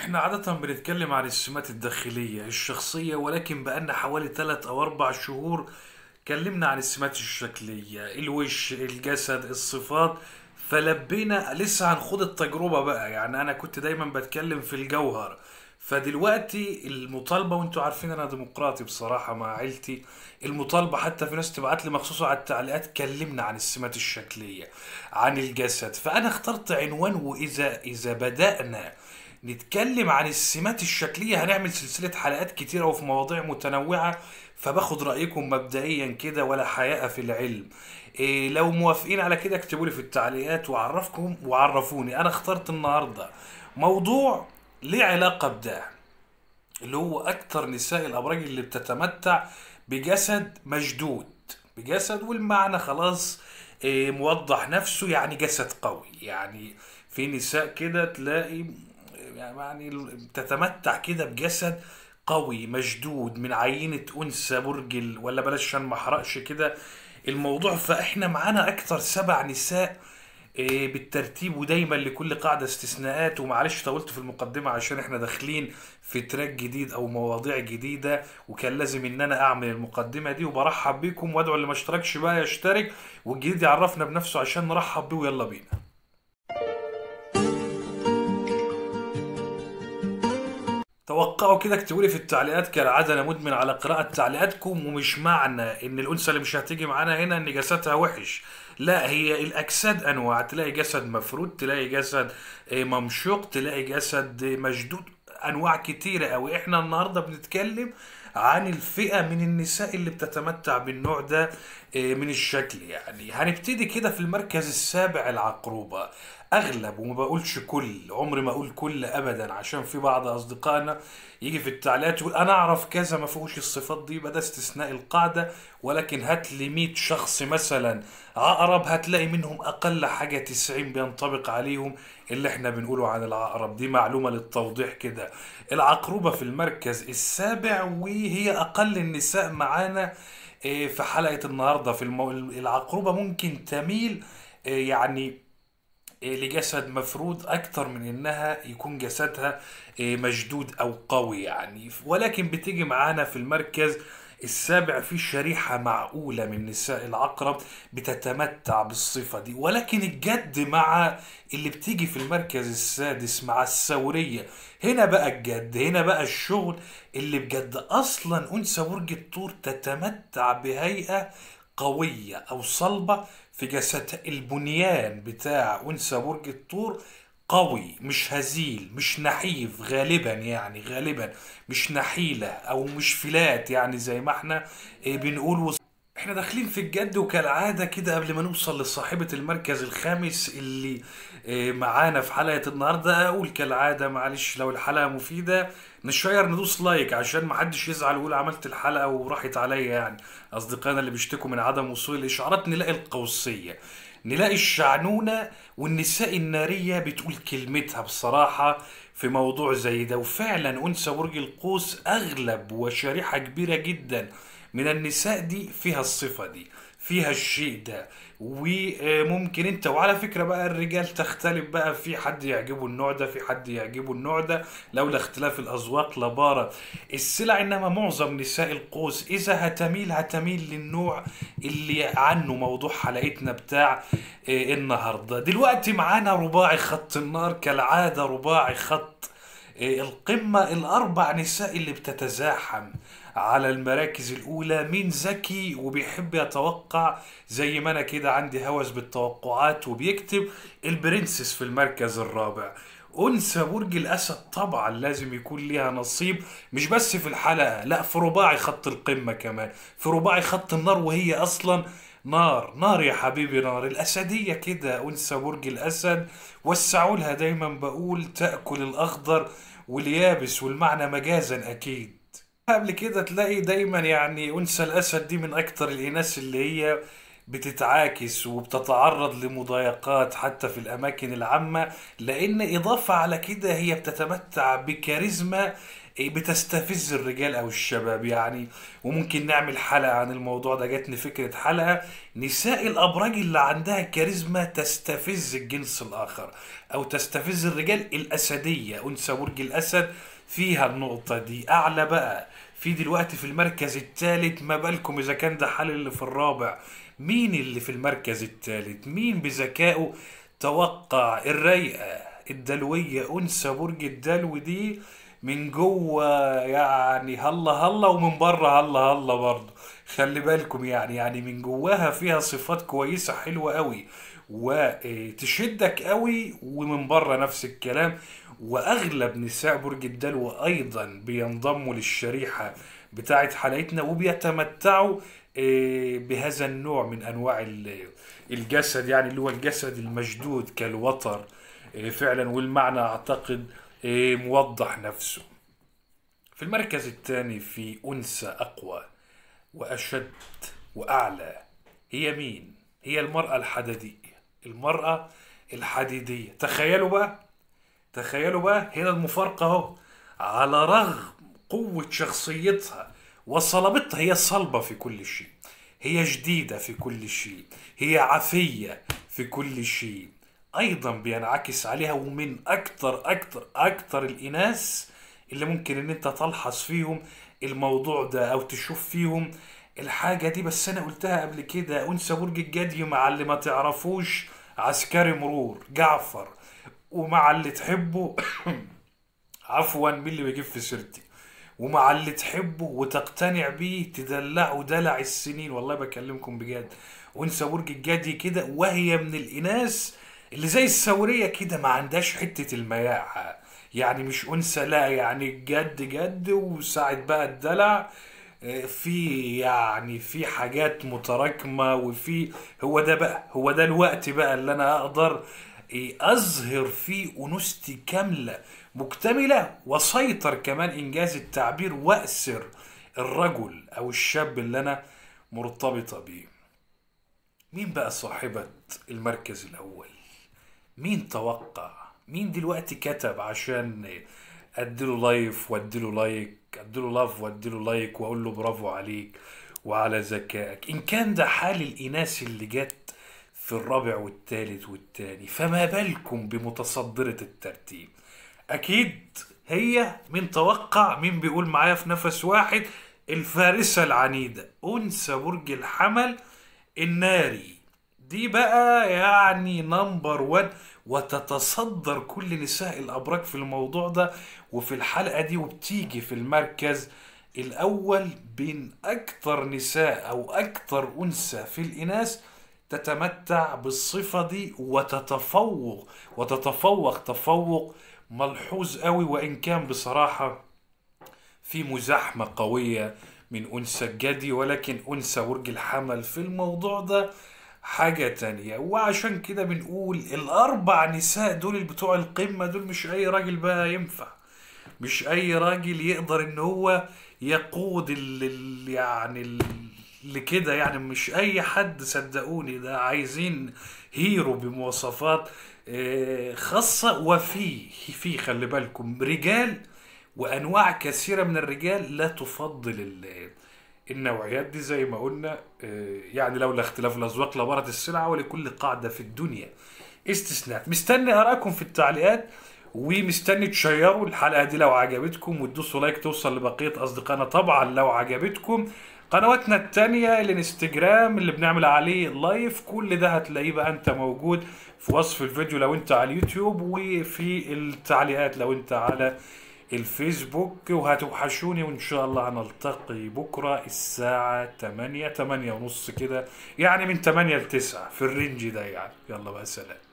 احنا عادة بنتكلم عن السمات الداخلية الشخصية ولكن بقالنا حوالي ثلاث او اربع شهور اتكلمنا عن السمات الشكلية الوش الجسد الصفات فلبينا لسه هنخوض التجربة بقى يعني انا كنت دايما بتكلم في الجوهر فدلوقتي المطالبة وانتوا عارفين انا ديمقراطي بصراحة مع عيلتي المطالبة حتى في ناس تبعت لي مخصوص على التعليقات كلمنا عن السمات الشكلية عن الجسد فانا اخترت عنوان واذا اذا بدأنا نتكلم عن السمات الشكلية هنعمل سلسلة حلقات كتيرة وفي مواضيع متنوعة فباخد رأيكم مبدئيا كده ولا حياء في العلم إيه لو موافقين على كده اكتبوا لي في التعليقات وعرفكم وعرفوني انا اخترت النهاردة موضوع ليه علاقة بده اللي هو اكتر نساء الابراج اللي بتتمتع بجسد مشدود بجسد والمعنى خلاص إيه، موضح نفسه يعني جسد قوي يعني في نساء كده تلاقي يعني تتمتع كده بجسد قوي مشدود من عينة أنثى برج ال- ولا بلاش عشان ما احرقش كده الموضوع فاحنا معانا اكتر سبع نساء إيه، بالترتيب ودايما لكل قاعدة استثناءات ومعلش طولت في المقدمة عشان احنا داخلين في تراك جديد او مواضيع جديدة وكان لازم ان انا اعمل المقدمة دي وبرحب بيكم وادعو اللي ما اشتركش بقى يشترك والجديد يعرفنا بنفسه عشان نرحب بيه ويلا بينا توقعوا كده اكتبوا لي في التعليقات كالعاده انا مدمن على قراءه تعليقاتكم ومش معنى ان الانثى اللي مش هتيجي معانا هنا ان جسدها وحش لا هي الاجساد انواع تلاقي جسد مفرود تلاقي جسد آه، ممشوق تلاقي جسد آه، مشدود انواع كتيره قوي احنا النهارده بنتكلم عن الفئه من النساء اللي بتتمتع بالنوع ده آه، من الشكل يعني هنبتدي كده في المركز السابع العقروبه اغلب وما بقولش كل عمري ما اقول كل ابدا عشان في بعض اصدقائنا يجي في التعليقات يقول انا اعرف كذا ما فيهوش الصفات دي يبقى ده استثناء القاعده ولكن هات لي 100 شخص مثلا عقرب هتلاقي منهم اقل حاجه 90 بينطبق عليهم اللي احنا بنقوله عن العقرب دي معلومه للتوضيح كده العقربه في المركز السابع وهي اقل النساء معانا إيه، في حلقه النهارده في المو... العقربه ممكن تميل إيه، يعني إيه، لجسد مفرود اكتر من انها يكون جسدها إيه، مشدود او قوي يعني ولكن بتيجي معانا في المركز السابع في شريحة معقولة من نساء العقرب بتتمتع بالصفة دي ولكن الجد مع اللي بتيجي في المركز السادس مع الثورية هنا بقى الجد هنا بقى الشغل اللي بجد أصلا أنثى برج الثور تتمتع بهيئة قوية أو صلبة في جسدها البنيان بتاع أنثى برج الثور قوي مش هزيل مش نحيف غالبا يعني غالبا مش نحيلة أو مش فلات يعني زي ما احنا إيه، بنقول احنا داخلين في الجد وكالعادة كده قبل ما نوصل لصاحبة المركز الخامس اللي آه، معانا في حلقة النهاردة اقول كالعادة معلش لو الحلقة مفيدة نشير ندوس لايك عشان محدش يزعل ويقول عملت الحلقة وراحت عليا يعني اصدقائنا اللي بيشتكوا من عدم وصول الاشعارات نلاقي القوسية نلاقي الشعنونة والنساء النارية بتقول كلمتها بصراحة في موضوع زي ده وفعلا أنثى برج القوس أغلب وشريحة كبيرة جدا من النساء دي فيها الصفة دي فيها الشيء ده وممكن انت وعلى فكرة بقى الرجال تختلف بقى في حد يعجبه النوع ده في حد يعجبه النوع ده لولا اختلاف الأذواق لبارة السلع إنما معظم نساء القوس إذا هتميل هتميل للنوع اللي عنه موضوع حلقتنا بتاع آه، النهاردة دلوقتي معانا رباعي خط النار كالعادة رباعي خط آه، القمة الأربع نساء اللي بتتزاحم على المراكز الأولى مين ذكي وبيحب يتوقع زي ما أنا كده عندي هوس بالتوقعات وبيكتب البرنسس في المركز الرابع أنثى برج الأسد طبعا لازم يكون ليها نصيب مش بس في الحلقة لا في رباعي خط القمة كمان في رباعي خط النار وهي أصلا نار نار يا حبيبي نار الأسدية كده أنثى برج الأسد وسعوا لها دايما بقول تأكل الأخضر واليابس والمعنى مجازا أكيد قبل كده تلاقي دايما يعني أنثى الأسد دي من أكتر الإناث اللي هي بتتعاكس وبتتعرض لمضايقات حتى في الأماكن العامة لأن إضافة على كده هي بتتمتع بكاريزما إيه بتستفز الرجال او الشباب يعني وممكن نعمل حلقة عن الموضوع ده جاتني فكرة حلقة نساء الابراج اللي عندها كاريزما تستفز الجنس الاخر او تستفز الرجال الاسدية انثى برج الاسد فيها النقطة دي اعلى بقى في دلوقتي في المركز الثالث ما بالكم اذا كان ده حل اللي في الرابع مين اللي في المركز الثالث مين بذكائه توقع الرايقة الدلوية انثى برج الدلو دي من جوه يعني هلا هلا ومن بره هلا هلا برضه خلي بالكم يعني يعني من جواها فيها صفات كويسة حلوة قوي وتشدك قوي ومن بره نفس الكلام واغلب نساء برج الدلو ايضا بينضموا للشريحة بتاعت حلقتنا وبيتمتعوا آه، بهذا النوع من انواع ال- الجسد يعني اللي هو الجسد المشدود كالوتر آه، فعلا والمعنى اعتقد آه، موضح نفسه في المركز الثاني في انثى اقوى واشد واعلى هي مين هي المراه الحديديه المراه الحديديه تخيلوا بقى تخيلوا بقى هنا المفارقة اهو على رغم قوة شخصيتها وصلابتها هي صلبة في كل شيء هي جديدة في كل شيء هي عفية في كل شيء أيضا بينعكس عليها ومن أكتر أكتر أكتر الإناث اللي ممكن إن أنت تلحظ فيهم الموضوع ده أو تشوف فيهم الحاجة دي بس أنا قلتها قبل كده أنثى برج الجدي مع اللي ما تعرفوش عسكري مرور جعفر ومع اللي تحبه عفوا مين اللي بيجيب في سيرتي ومع اللي تحبه وتقتنع بيه تدلعه دلع السنين والله بكلمكم بجد وانثى برج الجدي كده وهي من الاناث اللي زي الثوريه كده ما عندهاش حته المياعه يعني مش انثى لا يعني جد جد وساعة بقى الدلع آه، في يعني في حاجات متراكمة وفي هو ده بقى هو ده الوقت بقى اللي انا اقدر إيه، اظهر فيه انوثتي كاملة مكتملة وسيطر كمان انجاز التعبير واسر الرجل او الشاب اللي انا مرتبطة بيه مين بقى صاحبة المركز الاول مين توقع مين دلوقتي كتب عشان اديله لايف واديله لايك اديله لاف واديله لايك واقول له برافو عليك وعلى ذكائك ان كان ده حال الاناث اللي جت في الرابع والثالث والثاني فما بالكم بمتصدرة الترتيب اكيد هي من توقع مين بيقول معايا في نفس واحد الفارسة العنيدة انثى برج الحمل الناري دي بقى يعني نمبر وان وتتصدر كل نساء الابراج في الموضوع ده وفي الحلقة دي وبتيجي في المركز الاول بين اكتر نساء او اكتر انثى في الاناث تتمتع بالصفة دي وتتفوق وتتفوق تفوق ملحوظ قوي وان كان بصراحة في مزاحمة قوية من أنثى الجدي ولكن أنثى برج الحمل في الموضوع ده حاجة تانية وعشان كده بنقول الأربع نساء دول اللي بتوع القمة دول مش أي راجل بقى ينفع مش أي راجل يقدر إن هو يقود ال ال- يعني ال- اللي كده يعني مش أي حد صدقوني ده عايزين هيرو بمواصفات آه، خاصة وفي في خلي بالكم رجال وانواع كثيره من الرجال لا تفضل ال- النوعيات دي زي ما قلنا آه، يعني لولا اختلاف الاذواق لبارت السلعه ولكل قاعده في الدنيا استثناء مستني ارائكم في التعليقات ومستني تشيروا الحلقه دي لو عجبتكم وتدوسوا لايك توصل لبقيه اصدقائنا طبعا لو عجبتكم قنواتنا التانية الانستجرام اللي بنعمل عليه لايف كل ده هتلاقيه بقى انت موجود في وصف الفيديو لو انت على اليوتيوب وفي التعليقات لو انت على الفيسبوك وهتوحشوني وان شاء الله هنلتقي بكرة الساعة 8 8 ونص كده يعني من 8 ل 9 في الرينج ده يعني يلا بقى سلام